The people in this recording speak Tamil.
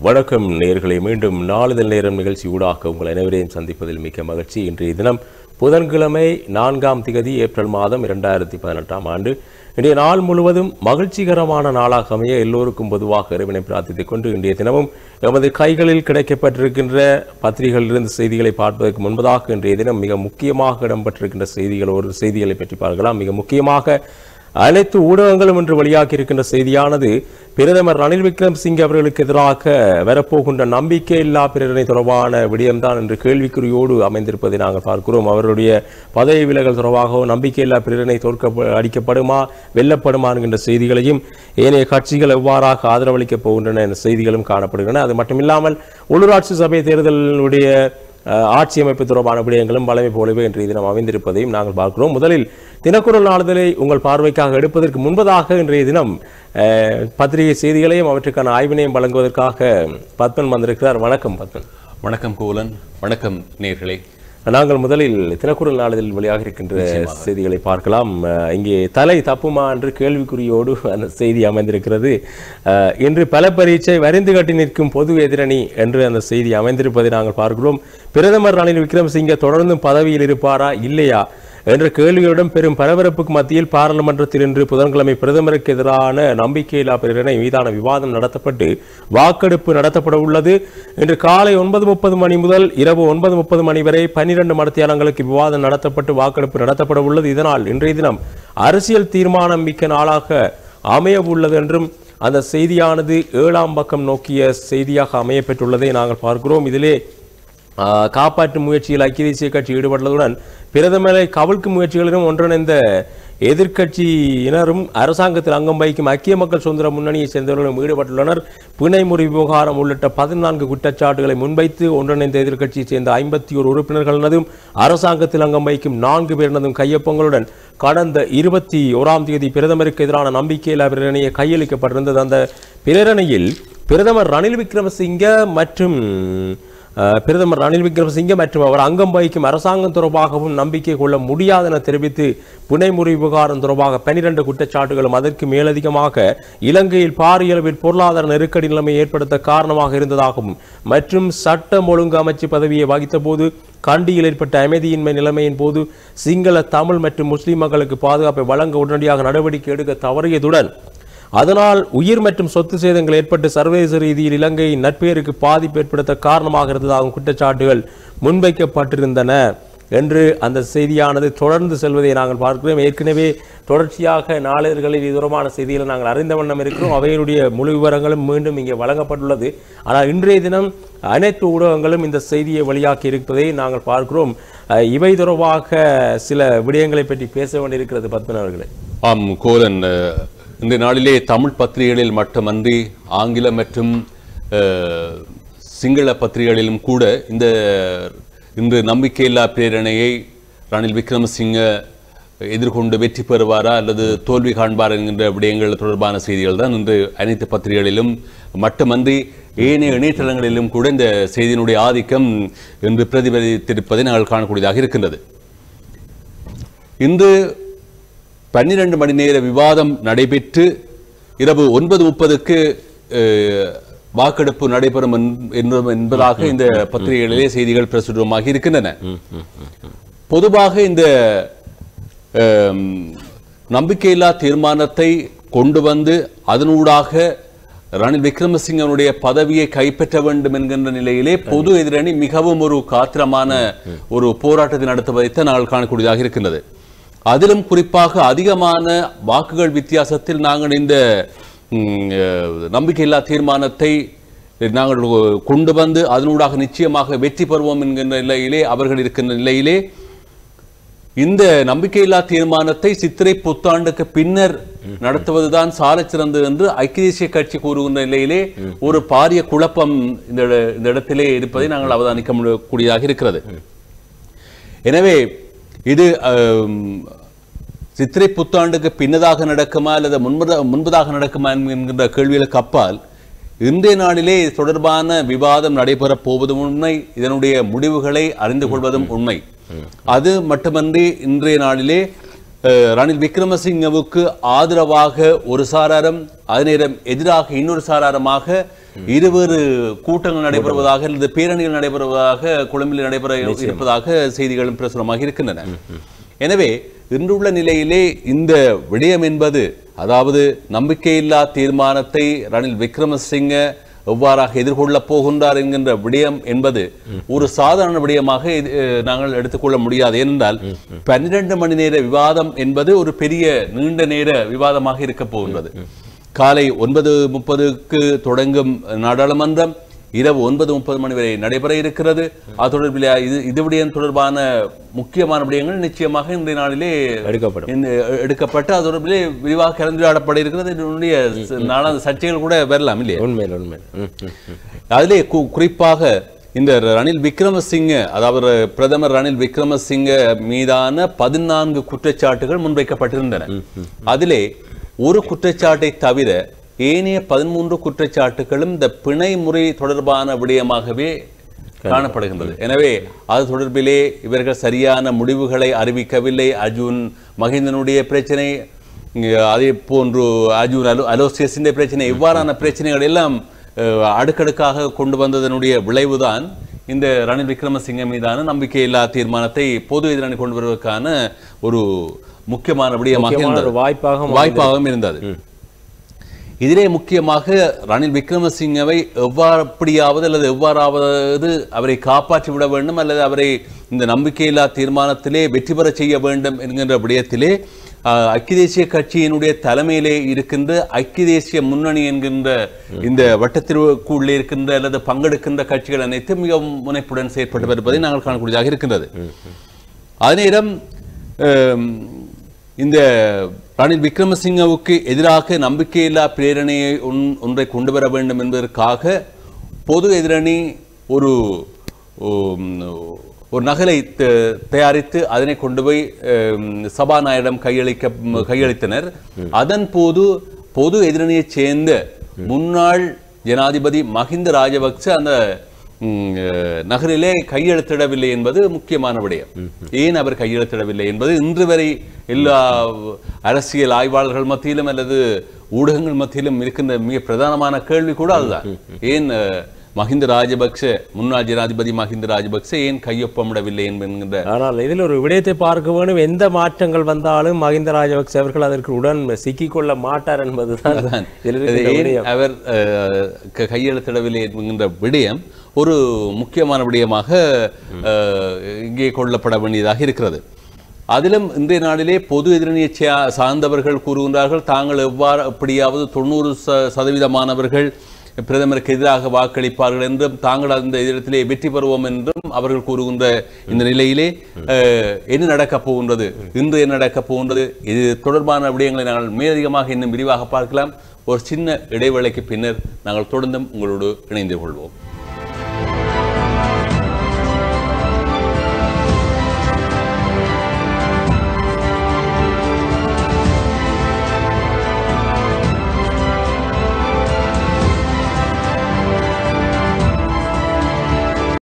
வணக்கம் நேர்களை மீண்டும் நாளிதழ் நேரம் நிகழ்ச்சி ஊடாக உங்கள் அனைவரையும் சந்திப்பதில் மிக்க மகிழ்ச்சி இன்றைய தினம் புதன்கிழமை நான்காம் திகதி ஏப்ரல் மாதம் இரண்டாயிரத்தி பதினெட்டாம் ஆண்டு இன்றைய நாள் முழுவதும் மகிழ்ச்சிகரமான நாளாக அமைய எல்லோருக்கும் பொதுவாக இறைவனை பிரார்த்தித்துக் கொண்டு இன்றைய தினமும் எமது கைகளில் கிடைக்கப்பட்டிருக்கின்ற பத்திரிகைகளிலிருந்து செய்திகளை பார்ப்பதற்கு முன்பதாக இன்றைய தினம் மிக முக்கியமாக இடம்பெற்றிருக்கின்ற செய்திகள் ஒரு செய்திகளை பற்றி பார்க்கலாம் மிக முக்கியமாக அனைத்து ஊடகங்களும் இன்று வெளியாகி இருக்கின்ற செய்தியானது பிரதமர் ரணில் விக்ரம்சிங்கே அவர்களுக்கு எதிராக வரப்போகின்ற நம்பிக்கையில்லா பிரேரணை தொடர்பான விடயம்தான் என்று கேள்விக்குறியோடு அமைந்திருப்பதை நாங்கள் பார்க்கிறோம் அவருடைய பதவி விலகல் தொடர்பாக நம்பிக்கையில்லா பிரேரணை தோற்க அடிக்கப்படுமா வெல்லப்படுமா என்கின்ற செய்திகளையும் ஏனைய கட்சிகள் எவ்வாறாக ஆதரவளிக்கப் போகின்றன என்ற செய்திகளும் காணப்படுகின்றன அது மட்டுமில்லாமல் உள்ளூராட்சி சபை தேர்தலுடைய அஹ், ஆட்சி அமைப்பு தொடர்பான விடயங்களும் வளமை போலவே இன்றைய தினம் அமைந்திருப்பதையும் நாங்கள் பார்க்கிறோம் முதலில் தினக்குரல் நாளிதழை உங்கள் பார்வைக்காக எடுப்பதற்கு முன்பதாக இன்றைய தினம் அஹ், பத்திரிகை செய்திகளையும் அவற்றுக்கான ஆய்வினையும் வழங்குவதற்காக பத்மன் வந்திருக்கிறார் வணக்கம் பத்மன் வணக்கம் கோலன் வணக்கம் நேர்களே நாங்கள் முதலில் தினக்குரல் நாளிதழில் வெளியாக இருக்கின்ற செய்திகளை பார்க்கலாம் அஹ், இங்கே தலை தப்புமா என்று கேள்விக்குறியோடு அந்த செய்தி அமைந்திருக்கிறது அஹ், இன்று பல பரீட்சை வரிந்து கட்டி நிற்கும் பொது எதிரணி என்று அந்த செய்தி அமைந்திருப்பதை நாங்கள் பார்க்கிறோம் பிரதமர் ரணில் விக்ரமசிங்கே தொடர்ந்தும் பதவியில் இருப்பாரா இல்லையா என்ற கேள்வியுடன் பெரும் பரபரப்புக்கு மத்தியில் பாராளுமன்றத்தில் இன்று புதன்கிழமை பிரதமருக்கு எதிரான நம்பிக்கையில்லா பிரேரணை மீதான விவாதம் நடத்தப்பட்டு வாக்கெடுப்பு நடத்தப்பட உள்ளது இன்று காலை ஒன்பது முப்பது மணி முதல் இரவு ஒன்பது முப்பது மணி வரை பன்னிரண்டு மடத்தியாளங்களுக்கு விவாதம் நடத்தப்பட்டு வாக்கெடுப்பு நடத்தப்பட உள்ளது இதனால் இன்றைய தினம் அரசியல் தீர்மானம் மிக்க நாளாக அமைய உள்ளது என்றும் அந்த செய்தியானது ஏழாம் பக்கம் நோக்கிய செய்தியாக அமைய பெற்றுள்ளதை நாங்கள் பார்க்கிறோம் இதிலே ஆஹ் காப்பாற்றும் முயற்சியில் ஐக்கிய தேசிய கட்சி ஈடுபட்டுள்ளதுடன் பிரதமரை கவிழ்க்கும் முயற்சிகளிலும் ஒன்றிணைந்த எதிர்க்கட்சியினரும் அரசாங்கத்தில் அங்கம் வகிக்கும் ஐக்கிய மக்கள் சுதந்திர முன்னணியைச் சேர்ந்தவர்களும் ஈடுபட்டுள்ளனர் பிணை முறிவு விவகாரம் உள்ளிட்ட பதினான்கு குற்றச்சாட்டுகளை முன்வைத்து ஒன்றிணைந்த எதிர்க்கட்சியைச் சேர்ந்த ஐம்பத்தி ஒரு உறுப்பினர்களனதும் அரசாங்கத்தில் அங்கம் வகிக்கும் நான்கு பேரினதும் கையொப்பங்களுடன் கடந்த இருபத்தி ஓராம் தேதி பிரதமருக்கு எதிரான நம்பிக்கையில்லா பிரேரணையை கையளிக்கப்பட்டிருந்தது அந்த பிரேரணையில் பிரதமர் ரணில் விக்ரமசிங்க மற்றும் அஹ், பிரதமர் ரணில் விக்ரமசிங்கே மற்றும் அவர் அங்கம் வகிக்கும் அரசாங்கம் தொடர்பாகவும் நம்பிக்கை கொள்ள முடியாது என தெரிவித்து புனைமுறை விவகாரம் தொடர்பாக பனிரெண்டு குற்றச்சாட்டுகளும் அதற்கு மேலதிகமாக இலங்கையில் பாரிய அளவில் பொருளாதார நெருக்கடி நிலைமை ஏற்படுத்த காரணமாக இருந்ததாகவும் மற்றும் சட்டம் ஒழுங்கு அமைச்சு பதவியை வகித்த போது கண்டியில் ஏற்பட்ட அமைதியின்மை நிலைமையின் போது சிங்கள தமிழ் மற்றும் முஸ்லிம் மக்களுக்கு பாதுகாப்பை வழங்க உடனடியாக நடவடிக்கை எடுக்க தவறியதுடன் அதனால் உயிர் மற்றும் சொத்து சேதங்கள் ஏற்பட்டு சர்வதேச ரீதியில் இலங்கையின் நட்பெயருக்கு பாதிப்பு ஏற்படுத்த காரணமாக இருந்ததாகவும் குற்றச்சாட்டுகள் முன்வைக்கப்பட்டிருந்தன என்று அந்த செய்தியானது தொடர்ந்து செல்வதை நாங்கள் பார்க்கிறோம் ஏற்கனவே தொடர்ச்சியாக நாளிதழ்களில் இது தொடர்பான செய்திகளை நாங்கள் அறிந்த வண்ணம் இருக்கிறோம் அவைகளுடைய முழு விவரங்களும் மீண்டும் இங்கே வழங்கப்பட்டுள்ளது ஆனால் இன்றைய தினம் அனைத்து ஊடகங்களும் இந்த செய்தியை வெளியாக்கி இருப்பதை நாங்கள் பார்க்கிறோம் அஹ், இவை தொடர்பாக சில விடயங்களை பற்றி பேச வேண்டியிருக்கிறது பத்மன் அவர்களே ஆம் கோலன் அஹ், இந்த நாளிலே தமிழ் பத்திரிகைகளில் மட்டுமன்றி ஆங்கிலம் மற்றும் அஹ், சிங்கள பத்திரிகைகளிலும் கூட இந்த இன்று நம்பிக்கையில்லா பிரேரணையை ரணில் விக்ரமசிங்க எதிர்கொண்டு வெற்றி பெறுவாரா அல்லது தோல்வி காண்பார் என்கின்ற விடயங்கள் தொடர்பான செய்திகள் தான் இன்று அனைத்து பத்திரிகைகளிலும் மட்டுமன்றி ஏனைய இணையதளங்களிலும் கூட இந்த செய்தியினுடைய ஆதிக்கம் இன்று பிரதிபலித்திருப்பதை நாங்கள் காணக்கூடியதாக இருக்கின்றது இன்று பன்னிரண்டு மணி நேர விவாதம் நடைபெற்று இரவு ஒன்பது முப்பதுக்கு வாக்கெடுப்பு நடைபெறும் என்- என்ப- என்பதாக இந்த பத்திரிகைகளிலே செய்திகள் பிரசுரமாகி இருக்கின்றன பொதுவாக இந்த அம், நம்பிக்கையில்லா தீர்மானத்தை கொண்டு வந்து அதனூடாக ரணில் விக்ரமசிங்கனுடைய பதவியை கைப்பற்ற வேண்டும் என்கின்ற நிலையிலே பொது எதிரணி மிகவும் ஒரு காத்திரமான ஒரு போராட்டத்தை நடத்துவதைத்தான் நாங்கள் காணக்கூடியதாக இருக்கின்றது அதிலும் குறிப்பாக அதிகமான வாக்குகள் வித்தியாசத்தில் நாங்கள் இந்த ம், அஹ், நம்பிக்கையில்லா தீர்மானத்தை நாங்கள் கொண்டு வந்து அதனூடாக நிச்சயமாக வெற்றி பெறுவோம் என்கின்ற நிலையிலே அவர்கள் இருக்கின்ற நிலையிலே இந்த நம்பிக்கையில்லா தீர்மானத்தை சித்திரை புத்தாண்டுக்கு பின்னர் நடத்துவதுதான் சாலச் சிறந்தது என்று ஐக்கிய தேசிய கட்சி கூறுகின்ற நிலையிலே ஒரு பாரிய குழப்பம் இந்த இட- இந்த இடத்திலே இருப்பதை நாங்கள் அவதானிக்க முடியக்கூடியதாக இருக்கிறது எனவே இது ஆம், சித்திரை புத்தாண்டுக்கு பின்னதாக நடக்குமா அல்லது முன்பதா முன்பதாக நடக்குமா என்கின்ற கேள்விகளுக்கு அப்பால் இன்றைய நாளிலே இது தொடர்பான விவாதம் நடைபெறப் போவதும் உண்மை இதனுடைய முடிவுகளை அறிந்து கொள்வதும் உண்மை அது மட்டுமன்றி இன்றைய நாளிலே அஹ், ரணில் விக்ரமசிங்கவுக்கு ஆதரவாக ஒரு சாராரம் அதே நேரம் எதிராக இன்னொரு சாராரமாக இருவேறு கூட்டங்கள் நடைபெறுவதாக அல்லது பேரணிகள் நடைபெறுவதாக கொழும்பில் நடைபெற இருப்பதாக செய்திகளும் பிரசுரமாக இருக்கின்றன எனவே இன்றுள்ள நிலையிலே இந்த விடயம் என்பது அதாவது நம்பிக்கையில்லா தீர்மானத்தை ரணில் விக்ரமசிங்க எவ்வாறாக எதிர்கொள்ளப் போகின்றார் என்கின்ற விடயம் என்பது ஒரு சாதாரண விடயமாக இது, அஹ், நாங்கள் எடுத்துக்கொள்ள முடியாது ஏனென்றால் பன்னிரண்டு மணி நேர விவாதம் என்பது ஒரு பெரிய நீண்ட நேர விவாதமாக இருக்க போகின்றது காலை ஒன்பது முப்பதுக்கு தொடங்கும் நாடாளுமன்றம் இரவு ஒன்பது முப்பது மணி வரை நடைபெற இருக்கிறது அது தொடர்பில் இது இது விடயம் தொடர்பான முக்கியமான விடயங்கள் நிச்சயமாக இன்றைய நாளிலே எடுக்கப்படும் இந்த எடுக்கப்பட்டு அது தொடர்பிலே விரிவாக கலந்துரையாடப்பட இருக்கிறது இதனுடைய நாளாந்த சர்ச்சைகள் கூட வரலாம் இல்லையா உண்மையில் உண்மையில் ம், ம், ம். அதிலே கு- குறிப்பாக இந்த ரணில் விக்ரமசிங்க அதாவது பிரதமர் ரணில் விக்ரமசிங்க மீதான பதினான்கு குற்றச்சாட்டுகள் முன்வைக்கப்பட்டிருந்தன அதிலே ஒரு குற்றச்சாட்டை தவிர ஏனைய பதிமூன்று குற்றச்சாட்டுகளும் இந்த பிணை முறை தொடர்பான விடயமாகவே காணப்படுகின்றது எனவே அது தொடர்பிலே இவர்கள் சரியான முடிவுகளை அறிவிக்கவில்லை அர்ஜுன் மஹிந்தனுடைய பிரச்சனை இங்க அதே போன்று அர்ஜுன் அலோ அலோசியஸின் பிரச்சனை இவ்வாறான பிரச்சனைகள் எல்லாம் அஹ், அடுக்கடுக்காக கொண்டு வந்ததனுடைய விளைவுதான் இந்த ரணில் விக்ரமசிங்க மீதான நம்பிக்கையில்லா தீர்மானத்தை பொது எதிரணி கொண்டு வருவதற்கான ஒரு முக்கியமான விடயமாக முக்கியமான இருந்தது ஒரு வாய்ப்பாக வாய்ப்பாகவும் இருந்தது இதிலே முக்கியமாக ரணில் விக்ரமசிங்கவை எவ்வாறு எப்படியாவது அல்லது எவ்வாறாவது அவரை காப்பாற்றி விட வேண்டும் அல்லது அவரை இந்த நம்பிக்கையில்லா தீர்மானத்திலே வெற்றி பெற செய்ய வேண்டும் என்கின்ற விடயத்திலே ஆஹ், ஐக்கிய தேசிய கட்சியினுடைய தலைமையிலே இருக்கின்ற ஐக்கிய தேசிய முன்னணி என்கின்ற இந்த வட்டத்திற்குள்ளே இருக்கின்ற அல்லது பங்கெடுக்கின்ற கட்சிகள் அனைத்தும் மிகவும் முனைப்புடன் செயற்பட்டு வருவதை நாங்கள் காணக்கூடியதாக இருக்கின்றது அதே நேரம் ஆம், இந்த ரணில் விக்ரமசிங்கவுக்கு எதிராக நம்பிக்கையில்லா பிரேரணையை ஒன்- ஒன்றை கொண்டு வர வேண்டும் என்பதற்காக பொது எதிரணி ஒரு உம், ஒரு நகலை த- தயாரித்து அதனை கொண்டு போய் ஆம், சபாநாயகரிடம் கையளிக்க கையளித்தனர் அதன் போது பொது எதிரணியைச் சேர்ந்த முன்னாள் ஜனாதிபதி மஹிந்த ராஜபக்ச அந்த ம், அஹ், நகரிலே கையெழுத்திடவில்லை என்பது முக்கியமான விடயம் ஏன் அவர் கையெழுத்திடவில்லை என்பது இன்று வரை எல்லா அரசியல் ஆய்வாளர்கள் மத்தியிலும் அல்லது ஊடகங்கள் மத்தியிலும் இருக்கின்ற மிக பிரதானமான கேள்வி கூட அதுதான் ஏன் அஹ், மஹிந்த ராஜபக்ச முன்னாள் ஜனாதிபதி மஹிந்த ராஜபக்ச ஏன் கையொப்பமிடவில்லை என்கின்ற ஆனால் இதில் ஒரு விடயத்தை பார்க்க வேண்டும் எந்த மாற்றங்கள் வந்தாலும் மஹிந்த ராஜபக்ச அவர்கள் அதற்கு உடன் சிக்கிக்கொள்ள மாட்டார் என்பதுதான் இதில் இது இருக்கின்ற ஏன் விடயம். அவர் அஹ், க- கையெழுத்திடவில்லை என்கின்ற விடயம் ஒரு முக்கியமான விடயமாக அஹ், இங்கே கொள்ளப்பட வேண்டியதாக இருக்கிறது அதிலும் இன்றைய நாளிலே பொது எதிரணியை சா- சார்ந்தவர்கள் கூறுகின்றார்கள் தாங்கள் எவ்வாறு எப்படியாவது தொண்ணூறு ச- சதவீதமானவர்கள் பிரதமருக்கு எதிராக வாக்களிப்பார்கள் என்றும் தாங்கள் அந்த இடத்திலே வெற்றி பெறுவோம் என்றும் அவர்கள் கூறுகின்ற இந்த நிலையிலே அஹ், என்ன நடக்கப் போகின்றது இன்று என்ன நடக்கப் போகின்றது இது தொடர்பான விடயங்களை நாங்கள் மேலதிகமாக இன்னும் விரிவாக பார்க்கலாம் ஒரு சின்ன இடைவேளைக்கு பின்னர் நாங்கள் தொடர்ந்தும் உங்களோடு இணைந்து கொள்வோம்